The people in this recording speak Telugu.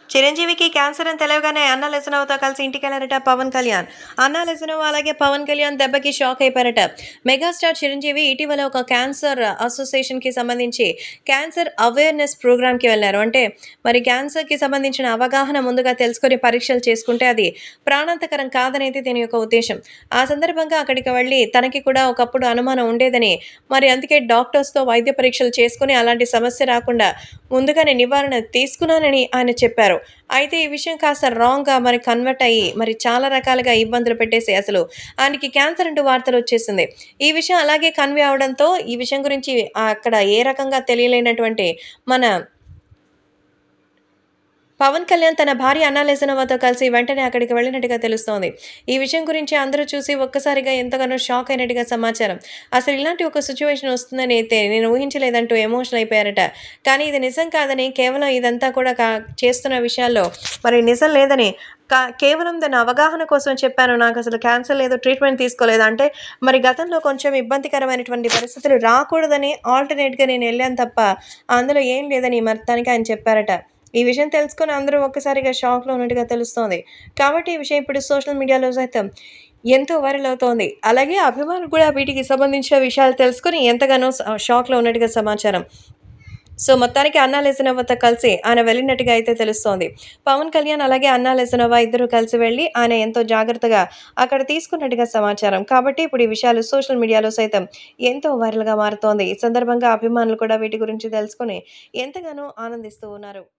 చిరంజీవికి క్యాన్సర్ అని తెలియగానే అన్న లెసనోతో కలిసి ఇంటికి వెళ్ళారట పవన్ కళ్యాణ్ అన్న లెసనో అలాగే పవన్ కళ్యాణ్ దెబ్బకి షాక్ అయిపోయారట మెగాస్టార్ చిరంజీవి ఇటీవల ఒక క్యాన్సర్ అసోసియేషన్కి సంబంధించి క్యాన్సర్ అవేర్నెస్ ప్రోగ్రామ్కి వెళ్ళారు అంటే మరి క్యాన్సర్కి సంబంధించిన అవగాహన ముందుగా తెలుసుకొని పరీక్షలు చేసుకుంటే అది ప్రాణాంతకరం కాదనేది దీని యొక్క ఉద్దేశం ఆ సందర్భంగా అక్కడికి వెళ్ళి తనకి కూడా ఒకప్పుడు అనుమానం ఉండేదని మరి అందుకే డాక్టర్స్తో వైద్య పరీక్షలు చేసుకుని అలాంటి సమస్య రాకుండా ముందుగానే నివారణ తీసుకున్నానని ఆయన చెప్పారు అయితే ఈ విషయం కాస్త రాంగ్గా మరి కన్వర్ట్ అయ్యి మరి చాలా రకాలుగా ఇబ్బందులు పెట్టేసి అసలు ఆయనకి క్యాన్సర్ అంటూ వార్తలు వచ్చేసింది ఈ విషయం అలాగే కన్వే అవడంతో ఈ విషయం గురించి అక్కడ ఏ రకంగా తెలియలేనటువంటి మన పవన్ కళ్యాణ్ తన భార్య అన్నాలేసనవతో కలిసి వెంటనే అక్కడికి వెళ్ళినట్టుగా తెలుస్తోంది ఈ విషయం గురించి అందరూ చూసి ఒక్కసారిగా ఎంతగానో షాక్ అయినట్టుగా సమాచారం అసలు ఇలాంటి ఒక సిచ్యువేషన్ వస్తుందని అయితే నేను ఊహించలేదంటూ ఎమోషనల్ అయిపోయారట కానీ ఇది నిజం కాదని కేవలం ఇదంతా కూడా కా చేస్తున్న విషయాల్లో మరి నిజం లేదని కా కేవలం దాని అవగాహన కోసం చెప్పాను నాకు అసలు క్యాన్సర్ లేదు ట్రీట్మెంట్ తీసుకోలేదు అంటే మరి గతంలో కొంచెం ఇబ్బందికరమైనటువంటి పరిస్థితులు రాకూడదని ఆల్టర్నేట్గా నేను వెళ్ళాను తప్ప అందులో ఏం లేదని మొత్తానికి ఆయన చెప్పారట ఈ విషయం తెలుసుకొని అందరూ ఒక్కసారిగా షాక్లో ఉన్నట్టుగా తెలుస్తోంది కాబట్టి ఈ విషయం ఇప్పుడు సోషల్ మీడియాలో సైతం ఎంతో వైరల్ అవుతోంది అలాగే అభిమానులు కూడా వీటికి సంబంధించిన విషయాలు తెలుసుకొని ఎంతగానో స- షాక్లో ఉన్నట్టుగా సమాచారం సో మొత్తానికి అన్నా లెసనవ్వతో కలిసి ఆయన వెళ్ళినట్టుగా అయితే తెలుస్తోంది పవన్ కళ్యాణ్ అలాగే అన్నా లెసనవ్వ ఇద్దరు కలిసి వెళ్ళి ఆయన ఎంతో జాగ్రత్తగా అక్కడ తీసుకున్నట్టుగా సమాచారం కాబట్టి ఇప్పుడు ఈ విషయాలు సోషల్ మీడియాలో సైతం ఎంతో వైరల్గా మారుతోంది ఈ సందర్భంగా అభిమానులు కూడా వీటి గురించి తెలుసుకొని ఎంతగానో ఆనందిస్తూ ఉన్నారు